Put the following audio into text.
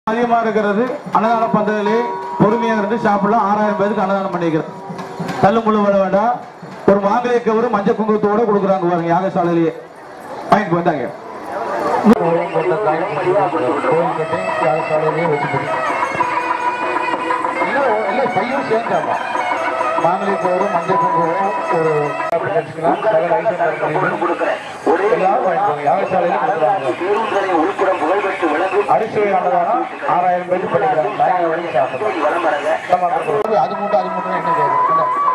அதிகமா இருக்கிறது அன்னதான பந்தலே பொறுமையாக இருந்து சாப்பிடலாம் ஆறாயிரம் பேருக்கு அன்னதானம் பண்ணிக்கிறேன் தள்ளு முள்ளு விட வேண்டாம் ஒரு மாங்கலிய கவரு மஞ்சள் குங்குமத்தோட கொடுக்குறாங்க பாருங்க யாகசாலையிலேயே வாங்கிட்டு வந்தாங்க கோயில் கட்டி யாகசாலையிலேயே வச்சுட்டு இல்லை இல்லை பையன் சேர்ந்தாமா மாங்கலி கவரு மஞ்சள் குங்குமம் ஒரு வச்சுக்கலாம் சகல ஐட்டம் எல்லாரும் வாங்கிக்கோங்க யாகசாலையில கொடுக்குறாங்க பேருந்தரை உள்புறம் புகழ்பெற்று விளங்கும் அரிசுவை அன்னதானம் ஆறாயிரம் பேருக்கு பண்ணிக்கிறாங்க நாங்கள் வரைக்கும் சாப்பிடுறோம் வலம் வரங்க அது மூட்டை அது மூட்டை என்ன கேட்குறது